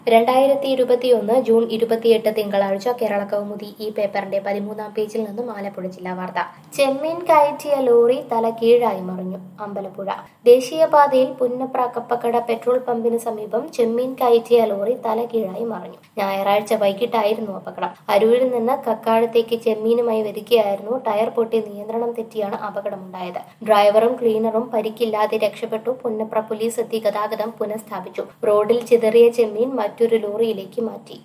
രണ്ടായിരത്തി ഇരുപത്തിയൊന്ന് ജൂൺ ഇരുപത്തിയെട്ട് തിങ്കളാഴ്ച കേരള കൗമുദി ഈ പേപ്പറിന്റെ പതിമൂന്നാം പേജിൽ നിന്നും ആലപ്പുഴ ജില്ലാ വാർത്ത ചെമ്മീൻ കയറ്റിയ ലോറി തല കീഴായി മറിഞ്ഞു അമ്പലപ്പുഴ ദേശീയപാതയിൽ പുന്നപ്ര കപ്പക്കട പെട്രോൾ പമ്പിന് സമീപം ചെമ്മീൻ കയറ്റിയ ലോറി തല കീഴായി മറിഞ്ഞു ഞായറാഴ്ച വൈകിട്ടായിരുന്നു അപകടം അരൂരിൽ നിന്ന് കക്കാഴത്തേക്ക് ചെമ്മീനുമായി വരികയായിരുന്നു ടയർ പൊട്ടി നിയന്ത്രണം തെറ്റിയാണ് അപകടമുണ്ടായത് ഡ്രൈവറും ക്ലീനറും പരിക്കില്ലാതെ രക്ഷപ്പെട്ടു പുന്നപ്ര പോലീസ് എത്തി ഗതാഗതം പുനഃസ്ഥാപിച്ചു റോഡിൽ ചിതറിയ ചെമ്മീൻ മറ്റൊരു ലോറിയിലേക്ക് മാറ്റി